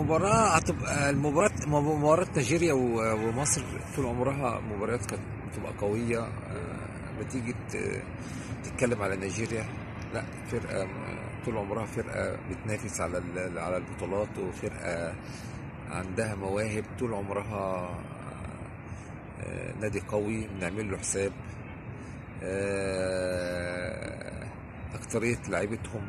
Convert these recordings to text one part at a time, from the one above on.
المباراة هتبقى المباراة مباراة نيجيريا و- ومصر طول عمرها مباريات كانت بتبقى قوية آه، بتيجي ت- تتكلم على نيجيريا لا فرقة آه، طول عمرها فرقة بتنافس على ال- على البطولات وفرقة عندها مواهب طول عمرها آه، نادي قوي بنعمل له حساب آه، أكترية لعيبتهم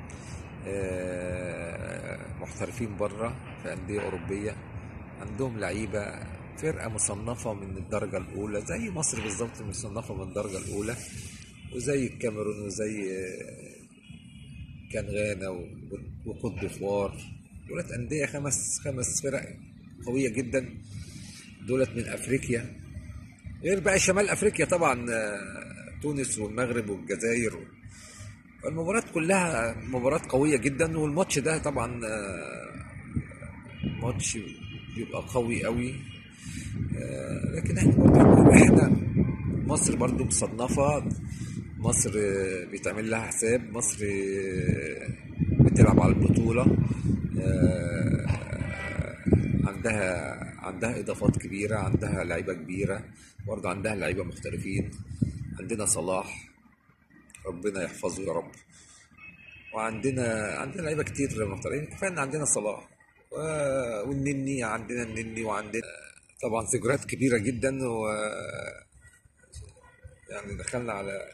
آه، محترفين بره في أندية أوروبية عندهم لعيبة فرقة مصنفة من الدرجة الأولى زي مصر بالظبط مصنفة من الدرجة الأولى وزي الكاميرون وزي آه، كان غانا و- وكوت ديفوار دولت أندية خمس خمس فرق قوية جدا دولت من أفريقيا غير بقى شمال أفريقيا طبعا آه، تونس والمغرب والجزائر المباراة كلها مباراة قوية جدا والماتش ده طبعا آه، ماتش بيبقى قوي قوي آه، لكن احنا برضه احنا مصر برضه مصنفة مصر آه، بيتعمل لها حساب مصر آه، بتلعب على البطولة آه، عندها عندها اضافات كبيرة عندها لعيبة كبيرة برضه عندها لعيبة محترفين عندنا صلاح ربنا يحفظه يا رب وعندنا عندنا لعيبه كتير محترفين كفايه ان عندنا صلاح و- والنني عندنا النني وعندنا طبعا ذكريات كبيره جدا و يعني دخلنا على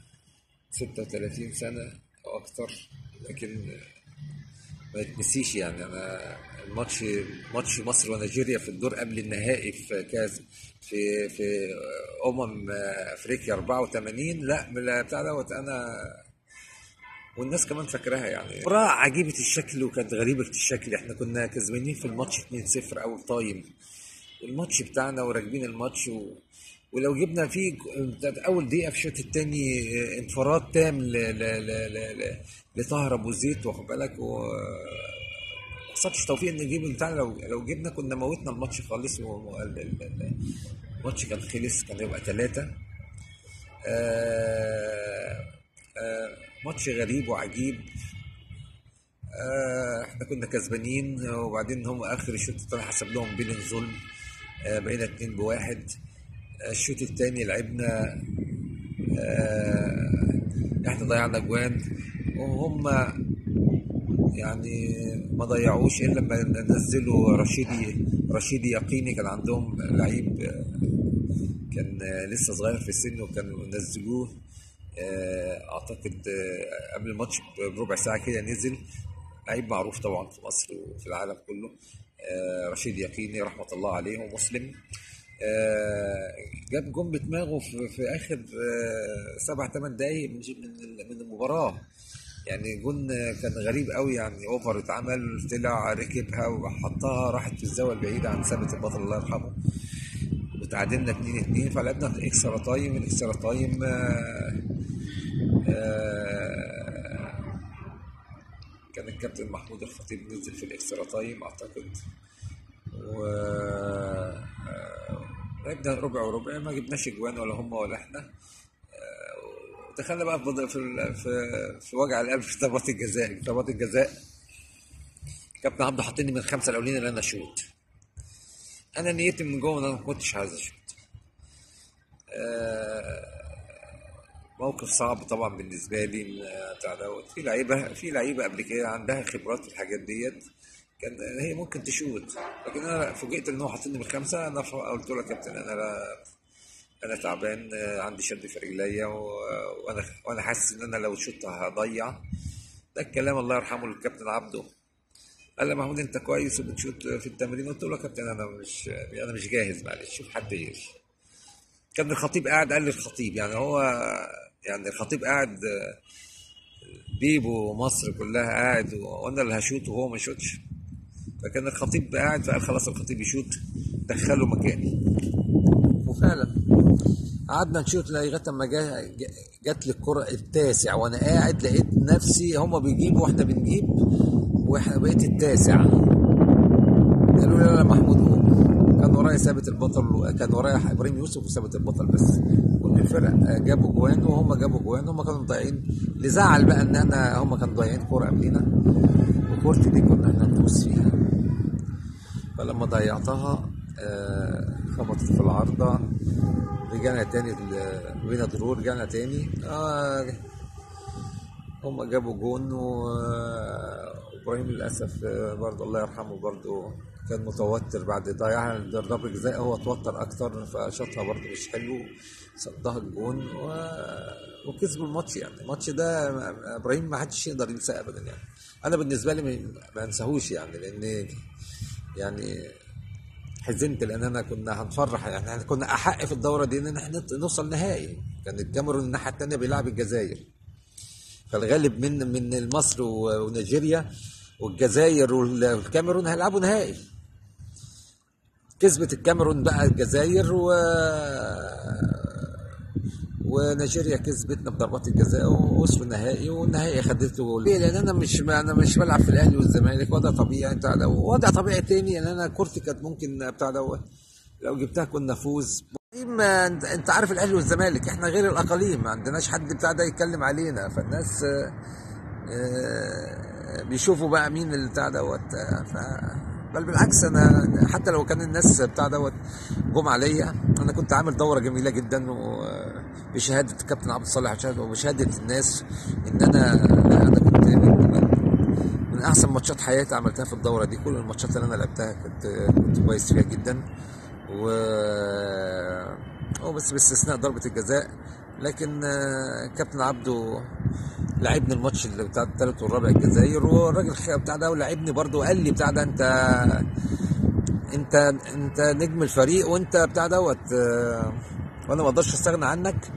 36 سنه او اكتر لكن ما يتنسيش يعني انا الماتش ماتش مصر ونيجيريا في الدور قبل النهائي في كاس في في امم افريقيا 84 لا من بتاع دوت انا والناس كمان فاكراها يعني مباراة عجيبة الشكل وكانت غريبة الشكل احنا كنا كسبانين في الماتش 2-0 اول تايم الماتش بتاعنا وراكبين الماتش و... ولو جبنا فيه بتاعت اول دقيقة في الشوط التاني اه، انفراد تام ل... ل... ل... ل... ل... لطاهر ابو زيد واخد بالك و ما حصلش توفيق ان نجيب بتاعنا لو لو جبنا كنا موتنا الماتش خالص و... و... ال- ال- ال- الماتش كان خلص كان يبقى ثلاثة آه... آه... ماتش غريب وعجيب آه، احنا كنا كسبانين وبعدين هم اخر الشوط الثاني حسب لهم بين ظلم آه، بقينا اتنين بواحد آه، الشوط الثاني لعبنا آه، احنا ضيعنا جوان وهم يعني ما ضيعوش الا لما نزلوا رشيدي رشيدي يقيني كان عندهم لعيب آه، كان آه، لسه صغير في السن وكانوا نزلوه آه، اعتقد آه، قبل الماتش بربع ساعه كده نزل لعيب معروف طبعا في مصر وفي العالم كله آه، رشيد يقيني رحمه الله عليه ومسلم آه، جاب جون بدماغه في, في اخر آه، سبع ثمان دقايق من من من المباراه يعني جون آه، كان غريب قوي يعني اوفر اتعمل طلع ركبها وحطها راحت في الزاويه البعيده عن ثابت البطل الله يرحمه وتعادلنا 2 2 فلعبنا اكسترا تايم الاكسترا تايم آه، آه، كان الكابتن محمود الخطيب نزل في الاكسترا تايم اعتقد و آه، لعبنا ربع وربع ما جبناش اجوان ولا هم ولا احنا آه، ودخلنا بقى في بض- في ال- في, في وجع القلب في ضربات الجزاء ضربات الجزاء كابتن عبده حاطيني من الخمسه الاولين اللي انا اشوط انا نيتي من جوه ان انا ما كنتش عايز اشوط آه، موقف صعب طبعا بالنسبه لي إن بتاع دوت في لعيبه في لعيبه قبل كده عندها خبرات في الحاجات ديت كان هي ممكن تشوت لكن انا فوجئت ان هو حاططني من خمسه انا ف- قلت له يا كابتن انا لا انا تعبان آه، عندي شد في رجليا و- وانا وانا حاسس ان انا لو شوت هضيع ده الكلام الله يرحمه للكابتن عبده قال لي محمود انت كويس وبتشوت في التمرين قلت له يا كابتن انا مش انا مش جاهز معلش شوف حد غيري كان الخطيب قاعد قال لي الخطيب يعني هو يعني الخطيب قاعد بيبو مصر كلها قاعد وانا اللي هشوت وهو ما يشوتش فكان الخطيب قاعد فقال خلاص الخطيب يشوت دخله مكاني وفعلا قعدنا نشوت لغايه اما جا- جا- جات لي الكره التاسع وانا قاعد لقيت نفسي هما بيجيبوا واحنا بنجيب واحنا بقيت التاسع قالوا لي لا لا محمود قوم كان ورايا ثابت البطل كان ورايا ابراهيم يوسف وثابت البطل بس كل الفرق جابوا جوان وهم جابوا جوان هم كانوا ضايعين اللي زعل بقى ان احنا هم كانوا ضايعين كوره قبلنا وكورتي دي كنا احنا ندوس فيها فلما ضيعتها آه، خبطت في العارضة رجعنا تاني ال- بينا ضرور رجعنا تاني آه، هم جابوا جون وابراهيم للاسف آه، برضه الله يرحمه برضه كان متوتر بعد ضياع ضربة جزاء هو توتر اكتر فشاطها برضه مش حلو صدها الجون و... وكسبوا الماتش يعني الماتش ده ابراهيم ما حدش يقدر ينساه ابدا يعني انا بالنسبه لي ما- ما انساهوش يعني لان يعني حزنت لان انا كنا هنفرح يعني احنا كنا احق في الدوره دي ان احنا نوصل نهائي كان الكاميرون الناحيه الثانيه بيلعب الجزائر فالغالب من من مصر و- ونيجيريا والجزائر والكاميرون هيلعبوا نهائي كسبت الكاميرون بقى الجزائر و ونيجيريا كسبتنا بضربات الجزاء ووصلوا النهائي والنهائي خدته ليه؟ لان انا مش انا مش بلعب في الاهلي والزمالك وضع طبيعي بتاع ده وضع طبيعي تاني ان انا كورتي كانت ممكن بتاع دوت لو جبتها كنا نفوز ما انت انت عارف الاهلي والزمالك احنا غير الاقاليم ما عندناش حد بتاع ده يتكلم علينا فالناس آه، آه، بيشوفوا بقى مين اللي بتاع دوت آه، ف بل بالعكس انا حتى لو كان الناس بتاع دوت جم عليا انا كنت عامل دوره جميله جدا وبشهاده الكابتن عبد الصالح وشهادة- وبشهاده الناس ان انا انا كنت من, من, من احسن ماتشات حياتي عملتها في الدوره دي كل الماتشات اللي انا لعبتها كنت كنت كويس فيها جدا و هو بس باستثناء ضربه الجزاء لكن آه، كابتن عبده لعبني الماتش اللي بتاع الثالث والرابع الجزائر والراجل خ- بتاع ده ولعبني برضه وقال لي بتاع ده انت انت انت نجم الفريق وانت بتاع دوت آه، وانا ما اقدرش استغنى عنك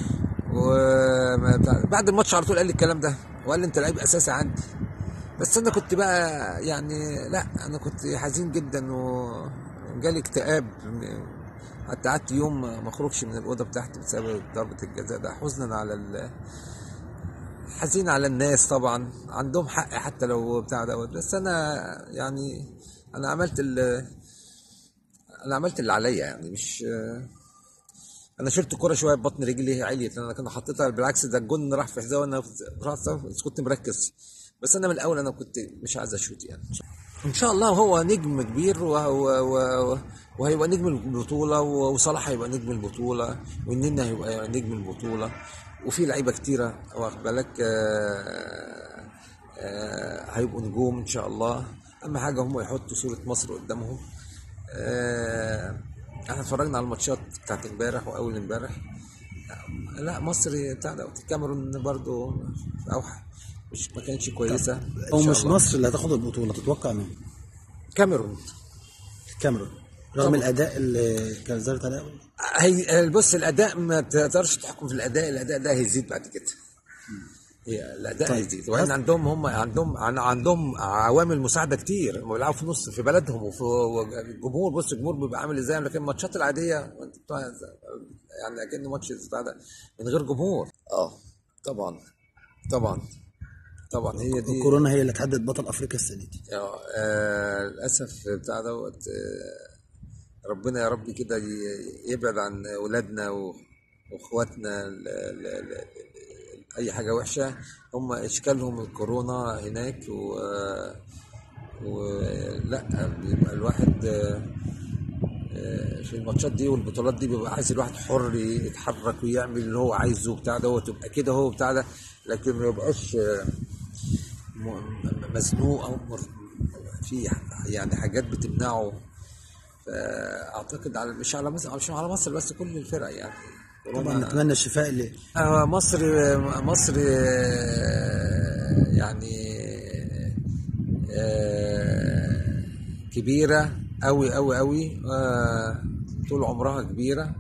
وبعد الماتش على طول قال لي الكلام ده وقال لي انت لعيب اساسي عندي بس انا كنت بقى يعني لا انا كنت حزين جدا و- وجالي اكتئاب حتى قعدت يوم ما اخرجش من الاوضه بتاعتي بسبب ضربه الجزاء ده حزنا على ال حزين على الناس طبعا عندهم حق حتى لو بتاع دوت بس انا يعني انا عملت ال انا عملت اللي عليا يعني مش انا شلت الكوره شويه ببطن رجلي عليت لان انا كنت حطيتها بالعكس ده الجون راح في حذاء وانا راح بس كنت مركز بس انا من الاول انا كنت مش عايز اشوت يعني ان شاء الله هو نجم كبير وهو و- وهيبقى نجم البطوله وصلاح هيبقى نجم البطوله والنني هيبقى نجم البطوله وفي لعيبه كتيره واخد بالك آه، آه، هيبقوا نجوم ان شاء الله اهم حاجه هم يحطوا صوره مصر قدامهم آه، احنا اتفرجنا على الماتشات بتاعت امبارح واول امبارح لا مصر بتاع ده الكاميرون برضو اوحى مش ما كانتش كويسه إن هو شاء مش الله. مصر اللي هتاخد البطوله تتوقع مين؟ كاميرون الكاميرون رغم طبعا. الاداء اللي كان ظهرت عليه هي بص الاداء ما تقدرش تحكم في الاداء الاداء ده هيزيد بعد كده هي الاداء طيب. هيزيد وبعدين عندهم هم عندهم عن- عندهم عوامل مساعده كتير هم بيلعبوا في نص في بلدهم وفي الجمهور بص الجمهور بيبقى عامل ازاي لكن الماتشات العاديه انت بتاع- يعني اكنه ماتش بتاع ده من غير جمهور اه طبعا طبعا طبعا هي دي الكورونا هي اللي تحدد بطل افريقيا السنه دي آه، آه، للأسف بتاع دوت آه، ربنا يا رب كده ي- يبعد عن ولادنا و- واخواتنا ال- ال- ال- ال- أي حاجة وحشة هم إشكالهم الكورونا هناك و ولا بيبقى الواحد آه، آه، في الماتشات دي والبطولات دي بيبقى عايز الواحد حر يتحرك ويعمل اللي هو عايزه بتاع ده وتبقى كده هو بتاع ده لكن ما يبقاش آه، م- مزنوق او مر- في يعني حاجات بتمنعه فاعتقد على مش على مصر مش على مصر بس كل الفرق يعني طبعا نتمنى الشفاء ل آه، مصر مصر آه، يعني آه، كبيرة أوي أوي أوي آه، طول عمرها كبيرة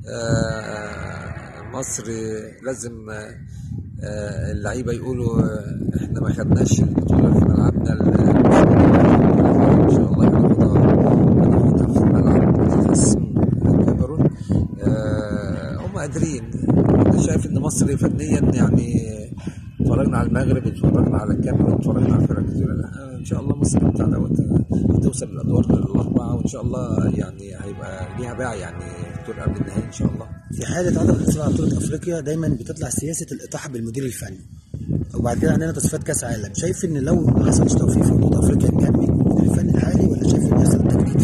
آه، مصر لازم آه، آه، اللعيبة يقولوا آه، احنا ما خدناش البطولة في ملعبنا ال- ان شاء الله هناخدها هناخدها في ملعب خاص الكاميرون آه، هم قادرين انا شايف ان مصر فنيا يعني اتفرجنا على المغرب اتفرجنا على الكاميرون اتفرجنا على فرق كتير لا، ان شاء الله مصر بتاع دوت هتوصل للادوار الاربعه وان شاء الله يعني هيبقى ليها باع يعني دور قبل النهائي ان شاء الله في حاله عدم الحصول على بطوله افريقيا دايما بتطلع سياسه الاطاحه بالمدير الفني وبعد كده عندنا تصفيات كاس عالم شايف ان لو ما حصلش توفيق في بطوله افريقيا نكمل المدير الفني الحالي ولا شايف ان يحصل تجديد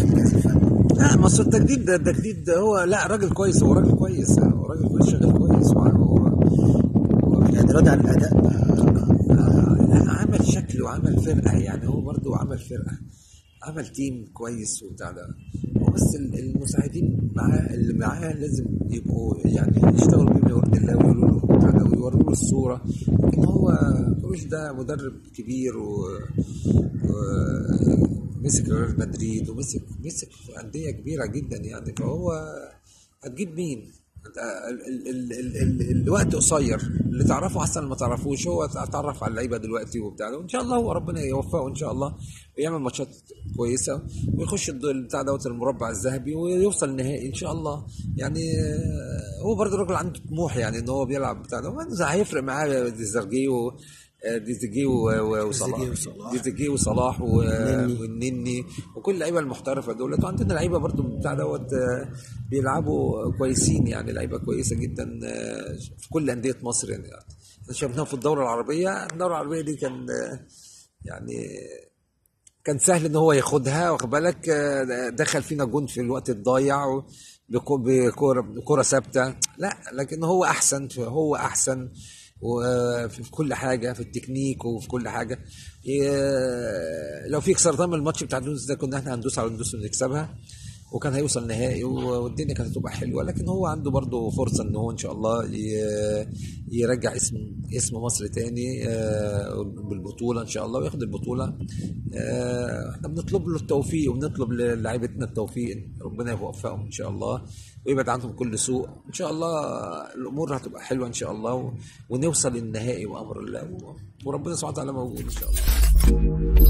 ما أصل التجديد ده التجديد ده هو لا راجل كويس هو راجل كويس هو راجل كويس شغال كويس هو هو- يعني راضي عن الاداء آه، لا عمل شكل وعمل فرقه يعني هو برضو عمل فرقه عمل تيم كويس وبتاع ده هو بس ال- المساعدين معاه اللي معاه لازم يبقوا يعني يشتغلوا بما يرضي الله ويقولوا له بتاع ده ويوروا له الصوره لكن هو كروش ده مدرب كبير و, و... مسك ريال مدريد ومسك مسك في انديه كبيره جدا يعني فهو هتجيب مين؟ ال- ال- ال- ال- ال- الوقت قصير اللي تعرفه احسن ما تعرفوش هو اتعرف على اللعيبه دلوقتي وبتاع ده وان شاء الله هو ربنا يوفقه ان شاء الله ويعمل ماتشات كويسه ويخش الد- بتاع دوت المربع الذهبي ويوصل النهائي ان شاء الله يعني آه، هو برضه راجل عنده طموح يعني ان هو بيلعب بتاع ده وبعدين هيفرق معاه ديزرجي و ديزيجي و- و- وصلاح ديزيجي وصلاح. ديزيجي وصلاح و- والنني. والنني وكل اللعيبه المحترفه دولت وعندنا لعيبه برضو بتاع دوت آه، بيلعبوا كويسين يعني لعيبه كويسه جدا آه، في كل انديه مصر يعني احنا شفناهم في الدوره العربيه الدوره العربيه دي كان آه، يعني كان سهل ان هو ياخدها واخد بالك آه، دخل فينا جون في الوقت الضايع و- بكو- بكوره بكوره ثابته لا لكن هو احسن هو احسن وفي كل حاجه في التكنيك وفي كل حاجه ي- لو في خسارتين من الماتش بتاع تونس ده كنا احنا هندوس على تونس ونكسبها وكان هيوصل نهائي و- والدنيا كانت هتبقى حلوه لكن هو عنده برضه فرصه ان هو ان شاء الله ي- يرجع اسم اسم مصر تاني آه، بالبطوله ان شاء الله وياخد البطوله آه، احنا بنطلب له التوفيق وبنطلب للاعيبتنا التوفيق ربنا يوفقهم ان شاء الله ويبعد عنهم كل سوء ان شاء الله الامور هتبقى حلوه ان شاء الله و- ونوصل للنهائي بامر الله و- وربنا سبحانه وتعالى موجود ان شاء الله